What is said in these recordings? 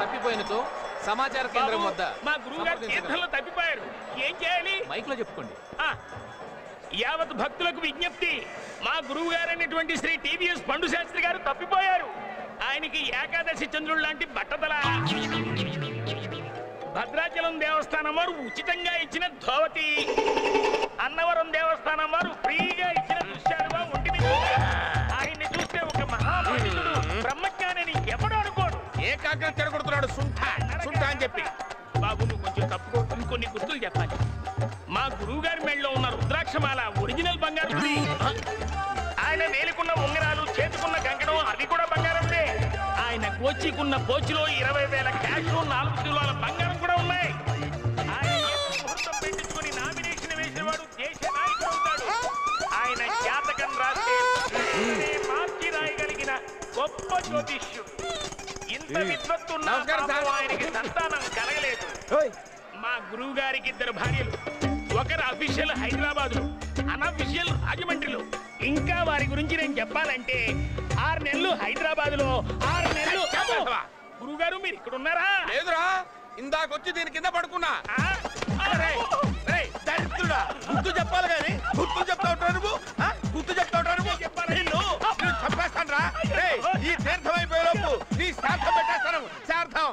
తప్పిపోయినచో సమాచార కేంద్రం బాబు, వద్ద మా గురువు గారు సంప్రదించగలరు. తీర్థంలో తప్పిపోయారు ఏం చేయాలి మైక్ లో చెప్పుకోండి ఆ, యావత్ భక్తులకు విజ్ఞప్తి మా గురువు గారైనటువంటి శ్రీ టీవీఎస్ పండు శాస్త్రి గారు తప్పిపోయారు ఆయనకి ఏకాదశి చంద్రుడు లాంటి బట్టతల భద్రాచలం దేవస్థానం వారు ఉచితంగా ఇచ్చిన ధోవతి అన్నవరం దేవస్థానం వారు ఫ్రీగా ఇచ్చిన దృశ్యాలుగా ఒంటి మీద ఉన్నాయి. ఆయన్ని చూస్తే ఒక మహాపండితుడు బ్రహ్మజ్ఞానిని ఎవడు అనుకోడు ఏకాగ్రత చెడగొడుతున్నాడు సుంఠ సుంఠ అని చెప్పి బాబు నువ్వు కొంచెం తప్పుకో ఇంకొన్ని గుర్తులు చెప్పాలి మా గురువు గారి మెడలో ఉన్న రుద్రాక్షమాల ఒరిజినల్ బంగారం ఆయన వేలుకున్న ఉంగరాలు చేతుకున్న కంకణం అవి కూడా బంగారందే ఆయన కోచికున్న పోచిలో ఇరవై వేల క్యాష్ నాలుగు కిలోల బంగారం కూడా ఉన్నాయి ఆయన ఏ ముహూర్తం పెట్టించుకొని నామినేషన్ వేసిన వాడు దేశ నాయకుడు అవుతాడు ఆయన జాతకం రాస్తే వెంటనే మార్చి రాయగలిగిన గొప్ప జ్యోతిష్యుడు ఇంత విద్వత్తున్న నమస్కారం సార్. ఆయనకి సంతానం కలగలేదు మా గురువు గారికి ఇద్దరు భార్యలు ఒకరు అఫీషియల్ హైదరాబాద్ లో అనఫీషియల్ రాజమండ్రిలో ఇంకా వారి గురించి నేను చెప్పాలంటే ఆరు నెలలు హైదరాబాద్ లో ఆరు నెలలు చెప్పేస్తావా? గురువు గారు మీరు ఇక్కడ ఉన్నారా లేదురా ఇందాకొచ్చి దీని కింద పడుకున్నా ఆ? రేయ్, రేయ్, దరిద్రుడా గుర్తు చెప్పాలి కానీ గుర్తు చెప్తా ఉంటావు నువ్వు ఆ? గుర్తు చెప్తా ఉంటావు నువ్వు నిన్ను నిన్ను చంపేస్తాను రా రేయ్, ఈ తీర్థం అయిపోయే లోపు నీ శ్రాద్ధం పెట్టేస్తాను శ్రాద్ధం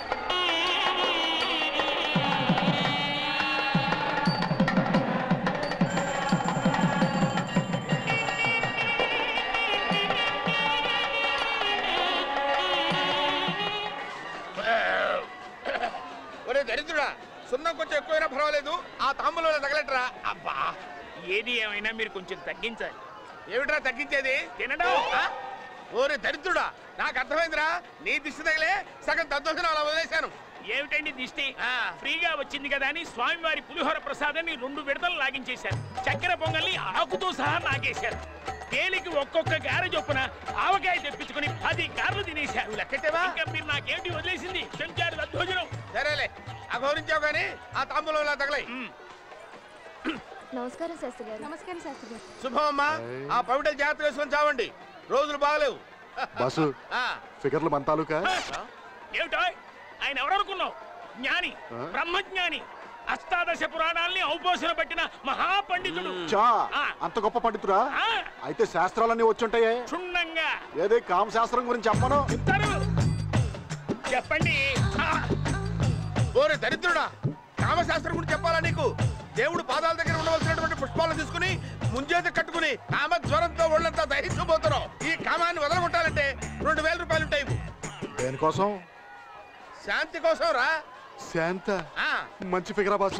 ఒరే దరిద్రుడా సున్నం కొంచెం ఎక్కువైనా పర్వాలేదు ఆ తాంబూలంలో తగలట్రా అబ్బా ఏది ఏమైనా మీరు కొంచెం తగ్గించాలి ఏమిట్రా తగ్గించేది తినడం ఆ? ఓరే దరిద్రుడా నాకు అర్థమైందిరా నీ దిష్టి తగిలే సగం తద్దోషం అలా వదిలేశాను ఏమిటండి దిష్టి ఆ. ఫ్రీగా వచ్చింది కదా అని స్వామివారి పులిహోర ప్రసాదాన్ని రెండు విడతలు లాగించేశారు చక్కెర పొంగల్ని ఆకుతో సహా నాగేశారు తేలికి ఒక్కొక్క గారె చొప్పున ఆవకాయ తెప్పించుకొని పది గారెలు తినేశారు లెక్కెట్టావా? ఇంకా మీరు నాకేమిటి వదిలేసింది చెంచాడు దద్దోజనం సరేలే అఘోరించావు కానీ ఆ తాంబూలంలో తగలై నమస్కారం శాస్త్రి గారు నమస్కారం శాస్త్రి గారు శుభం అమ్మా ఆ పవిటలు జాగ్రత్త వేసుకొని చావండి రోజులు బాగలేవు బాసు ఆ, ఫిగర్లు మన తాలూకా ఏమిటో ఆయన ఎవరనుకున్నావు జ్ఞాని ఆ? బ్రహ్మజ్ఞాని అష్టాదశ పురాణాల్ని ఔపోసన పట్టిన మహాపండితుడు చా ఆ. అంత గొప్ప పండితురా ఆ, అయితే శాస్త్రాలన్నీ వచ్చుంటాయే క్షుణ్ణంగా ఏదే కామ శాస్త్రం గురించి చెప్పను చెప్తారు చెప్పండి ఆ, ఓరే దరిద్రుడా కామశాస్త్రం గురించి చెప్పాలా నీకు దేవుడు పాదాల దగ్గర ఉండవలసినటువంటి పుష్పాలను తీసుకుని ముంజేత కట్టుకుని కామ జ్వరంతో ఒళ్ళంతా దహించబోతున్నావు ఈ కామాన్ని వదలగొట్టాలంటే రెండు వేల రూపాయలు ఉంటాయి ఇవ్వు. దేనికోసం శాంతి కోసం రా శాంత ఆ, మంచి ఫిగరా బాసు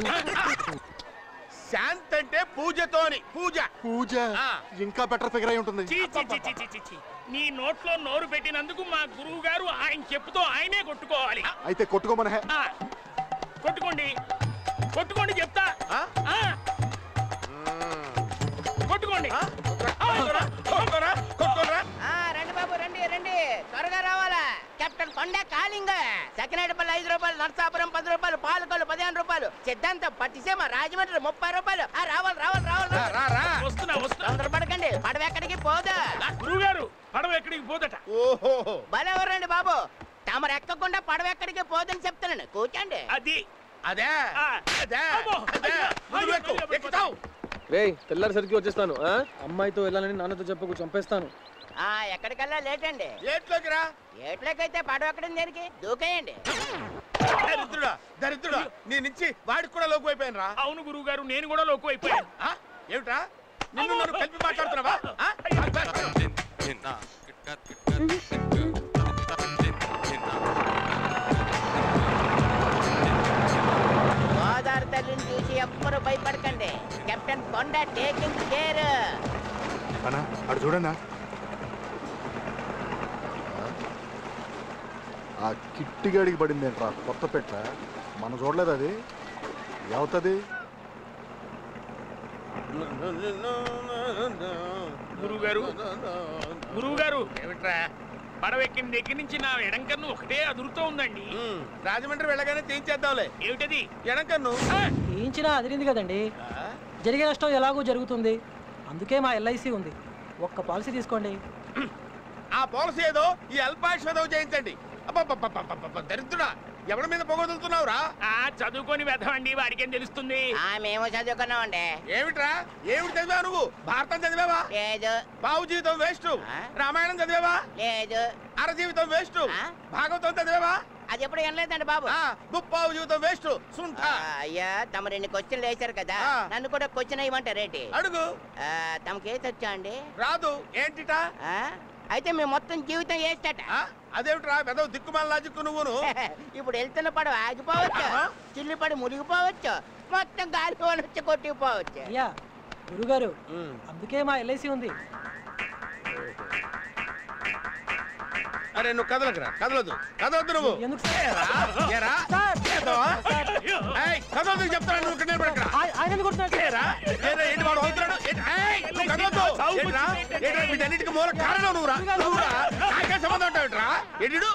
శాంతి అంటే పూజతోని పూజ పూజ ఆ. ఇంకా బెటర్ ఫిగర్ అయి ఉంటుంది చీ, చీ, చీ, చీ, చీ, చీ, చీ. నీ నోట్లో నోరు పెట్టినందుకు మా గురువు గారు ఆయన చెప్పుతో ఆయనే కొట్టుకోవాలి అయితే కొట్టుకోమని హే ఆ, కొట్టుకోండి కొట్టుకోండి చెప్తా ఆ? ఆ, కొట్టుకోండి ఆ? కొట్టుకోరా, కొట్టుకోరా, కొట్టుకోరా. ఆ రండి బాబు రండి రండి త్వరగా రావాలా కెప్టెన్ కొండ కాలింగ సకినేటిపల్లి ఐదు రూపాయలు నర్సాపురం పది రూపాయలు పాలకొల్లు పదిహేను రూపాయలు సిద్ధాంతం పట్టిసీమ రాజమండ్రి ముప్పై రూపాయలు ఆ రావాలి రావాలి రావాలి రా, రా, రా. వస్తున్నా వస్తున్నా తొందరపడకండి పడవ ఎక్కడికి పోదు గురువు గారు పడవ ఎక్కడికి పోదట ఓహో భలేవరండి బాబు తమరు ఎక్కకుండా పడవ ఎక్కడికి పోదని చెప్తున్నాను కూర్చోండి అది అదే ఆ. అదే అమ్మో, అదే అయ్యో, ముందు అయ్యో, ఎక్కు, అయ్యో, ఎక్కుతావు రేయ్ తెల్లారిసరికి వచ్చేస్తాను ఆ? అమ్మాయితో వెళ్ళాలని నాన్నతో చెప్పకు చంపేస్తాను ఆ ఎక్కడికల్లా లేట్ అండి ఏట్లోకి రా ఏట్లోకైతే పడవ ఎక్కడం దేనికి దూకేయండి దరిద్రుడా దరిద్రుడా నీ నుంచి వాడికి కూడా లోకు అయిపోయాను రా అవును గురువు గారు నేను కూడా లోకు అయిపోయాను ఆ? ఏమిట్రా నిన్ను నన్ను కలిపి మాట్లాడుతున్నావా ఆ? గోదావరి తల్లిని చూసి ఎవ్వరు భయపడకండి కెప్టెన్ కొండ టేకింగ్ కేర్ అన్నా అటు చూడన్నా ఆ కిట్టిగాడికి పడింది ఏంట్రా కొత్త పెట్ట మనం చూడలేదు అది ఏమవుతుంది గురువు గారు గురువు గారు ఏమిట్రా పడవ ఎక్కిన దగ్గర నుంచి నా ఎడంకన్ను ఒకటే అదురుతూ ఉందండి ఉమ్, రాజమండ్రి వెళ్ళగానే తీయించేద్దాంలే ఏమిటది ఎడంకన్ను ఆ, తీయించినా అదిరింది కదండి జరిగే నష్టం ఎలాగో జరుగుతుంది అందుకే మా ఎల్ఐసి ఉంది ఒక్క పాలసీ తీసుకోండి ఆ పాలసీ ఏదో ఈ అల్పాయుష్ ఏదో చేయించండి అబ్బబ్బబ్బబ్బబ్బబ్బ, దరిద్రుడా ఎవరి మీద పొగదులుతున్నావురా ఆ చదువుకొని వెధవండి వాడికేం తెలుస్తుంది ఆ మేము చదువుకున్నామండి ఏమిట్రా ఏమిటి చదివావు నువ్వు భారతం చదివావా లేదు బావు జీవితం వేస్ట్ ఆ? రామాయణం చదివావా లేదు అర జీవితం వేస్ట్ ఆ? భాగవతం చదివావా అది ఎప్పుడు వినలేదండి బాబు ఆ, ముప్పావు జీవితం వేస్ట్ సుంఠ ఆ, అయ్యా తమ రెండు క్వశ్చన్లు వేశారు కదా ఆ. నన్ను కూడా క్వశ్చన్ అయ్యమంటారేంటి అడుగు ఆ, తమకి ఏసి వచ్చా అండి రాదు ఏంటిటా ఆ? అయితే మేము మొత్తం జీవితం వేసేట ఆ? అదేమిట్రా వెదవ దిక్కుమాల లాజిక్కు నువ్వును ఇప్పుడు వెళ్తున్న పడవ ఆగిపోవచ్చు ఆ? చిల్లి పడి మునిగిపోవచ్చు మొత్తం గాలి వాన వచ్చి కొట్టుకుపోవచ్చు అయ్యా గురుగారు అందుకే మా ఎల్ఐసి ఉంది అరే నువ్వు కదలకురా కదలదు కదలొద్దు నువ్వు ఎందుకు సార్ ఏరా? ఏదోవా? ఏయ్, కదలొద్దు చెప్తాను నువ్వు ఇక్కడ నిలబడకురా. ఆ- ఆయన ఎందుకు కొడుతున్నాడు? ఏరా? ఏరా, ఏంటి వాడు అవుతున్నాడు? ఏంటి? ఏయ్, నువ్వు కదలొద్దు. ఏంట్రా? ఏంట్రా, వీటన్నిటికీ మూల కారణం నువ్వురా నువ్వురా నాకే సంబంధం ఉంటావుట్రా ఎడిడు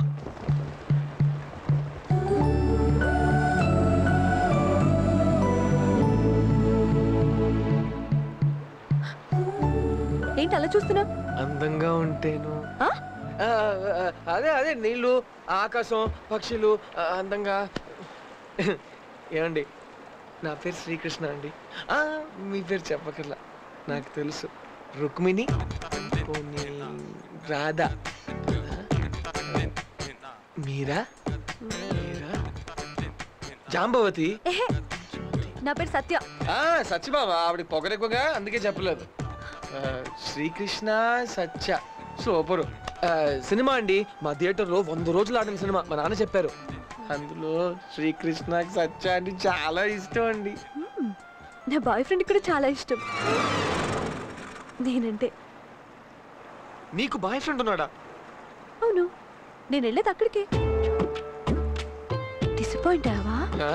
ఏంటి అలా చూస్తున్నా అందంగా ఉంటేను ఆ, ఆ, అదే అదే నీళ్ళు ఆకాశం పక్షులు ఆ, అందంగా ఏమండి నా పేరు శ్రీకృష్ణ అండి ఆ, మీ పేరు చెప్పకర్లా నాకు తెలుసు రుక్మిణి పోనీ రాధ మీరా మీరా జాంబవతి ఏహే నా పేరు సత్య ఆ, సత్యబాబా ఆవిడ పొగరెక్కువగా అందుకే చెప్పలేదు ఆ, శ్రీకృష్ణ సత్య సూపరు ఆ, సినిమా అండి మా థియేటర్లో వంద రోజులు ఆడిన సినిమా మా నాన్న చెప్పారు అందులో శ్రీకృష్ణ సత్య అంటే చాలా ఇష్టం అండి నా బాయ్ ఫ్రెండ్ కూడా చాలా ఇష్టం నేనంటే నీకు బాయ్ ఫ్రెండ్ ఉన్నాడా అవును నేను వెళ్ళేది అక్కడికే డిసప్పాయింట్ అయ్యావా ఆ,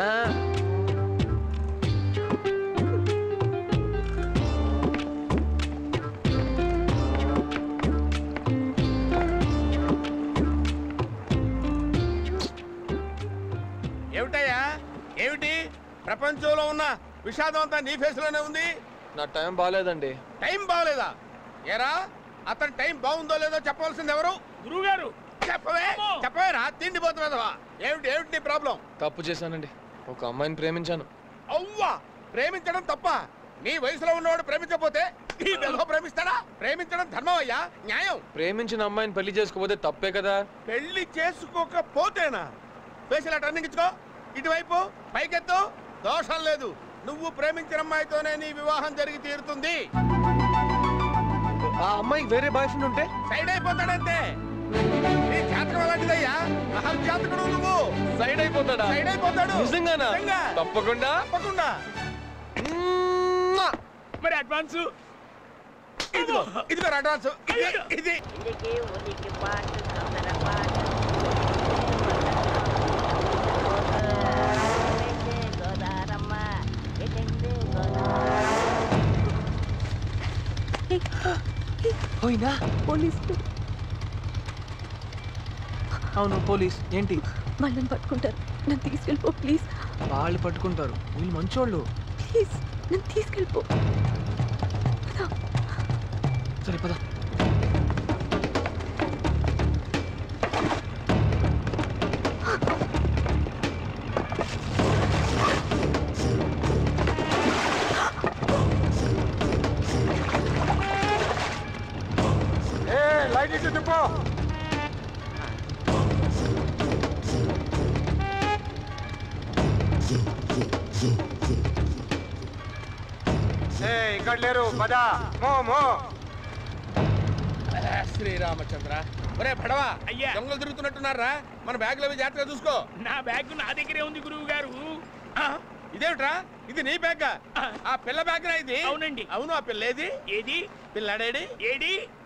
ఏమిటయ్యా ఏమిటి ప్రపంచంలో ఉన్న విషాదం అంతా నీ ఫేస్ లోనే ఉంది నా టైం బాగాలేదండి టైం బాగలేదా ఏరా అతని టైం బాగుందో లేదో చెప్పవలసింది ఎవరు గురువుగారు చెప్పవే చెప్పవే రా తిండి పోతున్నదవా ఏమిటి ఏమిటి నీ ప్రాబ్లం తప్పు చేశానండి ఒక అమ్మాయిని ప్రేమించాను అవ్వా ప్రేమించడం తప్ప నీ వయసులో ఉన్నవాడు ప్రేమించకపోతే ఈ వెధవ ప్రేమిస్తాడా ప్రేమించడం ధర్మం అయ్యా న్యాయం ప్రేమించిన అమ్మాయిని పెళ్లి చేసుకోకపోతే తప్పే కదా పెళ్లి చేసుకోకపోతేనా ఫేషియల్ టర్నింగ్ ఇచ్చుకో ఇటువైపు పైకెత్తు దోషం లేదు నువ్వు ప్రేమించిన అమ్మాయితోనే నీ వివాహం జరిగి తీరుతుంది ఆ అమ్మాయికి వేరే బాయ్ ఫ్రెండ్ ఉంటే సైడ్ అయిపోతాడంతే నీ జాతకం అలాంటిదయ్యా మహల్ జాతకుడు నువ్వు సైడ్ అయిపోతాడా సైడ్ అయిపోతాడు నిజంగానా నిజంగా. తప్పకుండా తప్పకుండా మ్మ్. మరి అడ్వాన్స్ ఇదిగో ఇదిగో అడ్వాన్స్ ఇది ఇది ఇంటికి ఉనికి పాటు తొందర పాటు గోదారమ్మ ఎటెందే పోయినా పోలీసులు అవును పోలీస్ ఏంటి వాళ్ళని పట్టుకుంటారు నన్ను తీసుకెళ్ళిపో ప్లీజ్ వాళ్ళు పట్టుకుంటారు వీళ్ళు మంచోళ్ళు ప్లీజ్ నన్ను తీసుకెళ్ళిపో సరే పద లైట్ ఇటు తిప్పో ఇక్కడ లేరు పద మో మో శ్రీరామచంద్ర ఒరే భడవా అయ్యా. దొంగలు తిరుగుతున్నట్టున్నారా మన బ్యాగులు అవి జాగ్రత్తగా చూసుకో నా బ్యాగ్ నా దగ్గరే ఉంది గురువు గారు ఇదేమిట్రా ఇది నీ బ్యాగ్ ఆ పిల్ల బ్యాగ్ ఇది అవునండి. అవును ఆ పిల్ల ఏది ఏది పిల్లాడేడి ఏడి